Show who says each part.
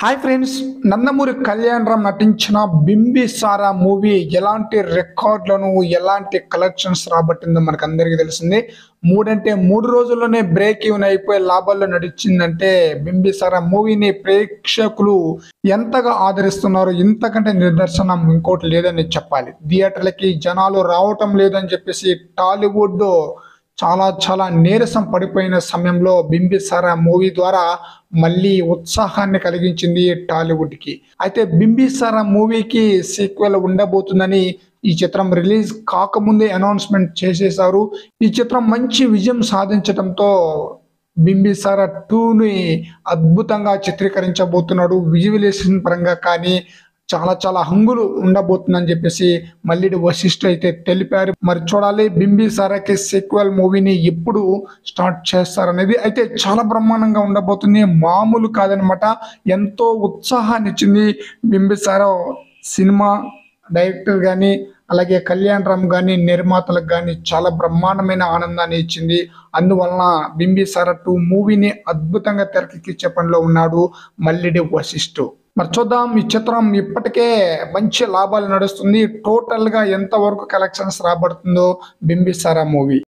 Speaker 1: hi friends Nandamuri Kalyan Ram నటించిన Bimbisara movie ఎలాంటి రికార్డులను ఎలాంటి కలెక్షన్స్ రాబట్టిందో మనకు అందరికీ తెలిసింది మూడంటే మూడు రోజుల్లోనే బ్రేక్ ఈవెన్ అయిపోయి లాభాల్లో నడిచిందంటే బింబిసారా మూవీని ప్రేక్షకులు ఎంతగా ఆదరిస్తున్నారు ఇంతకంటే నిదర్శనం ఇంకోటి లేదని చెప్పాలి థియేటర్లకి జనాలు రావటం లేదని చెప్పేసి టాలీవుడ్ చాలా చాలా నీరసం పడిపోయిన సమయంలో బింబిసారా మూవీ ద్వారా మళ్ళీ ఉత్సాహాన్ని కలిగించింది టాలీవుడ్కి అయితే బింబిసారా మూవీకి సీక్వెల్ ఉండబోతుందని ఈ చిత్రం రిలీజ్ కాకముందే అనౌన్స్మెంట్ చేసేశారు ఈ చిత్రం మంచి విజయం సాధించడంతో బింబిసారా టూని అద్భుతంగా చిత్రీకరించబోతున్నాడు విజువలేషన్ పరంగా కానీ చాలా చాలా హంగులు ఉండబోతుందని చెప్పేసి మల్లిడి వశిష్ఠ అయితే తెలిపారు మరి చూడాలి బింబిసారాకి సీక్వెల్ మూవీని ఎప్పుడు స్టార్ట్ చేస్తారనేది అయితే చాలా బ్రహ్మాండంగా ఉండబోతుంది మామూలు కాదనమాట ఎంతో ఉత్సాహాన్ని ఇచ్చింది బింబిసారా సినిమా డైరెక్టర్ కానీ అలాగే కళ్యాణ్ రామ్ కానీ నిర్మాతలకు కానీ చాలా బ్రహ్మాండమైన ఆనందాన్ని ఇచ్చింది అందువలన బింబిసారా టూ మూవీని అద్భుతంగా తెరకెక్కించే పనిలో ఉన్నాడు మల్లిడి వశిష్ఠు మరి చూద్దాం ఈ చిత్రం ఇప్పటికే మంచి లాభాలు నడుస్తుంది టోటల్ గా ఎంత వరకు కలెక్షన్స్ రాబడుతుందో బింబిసారా మూవీ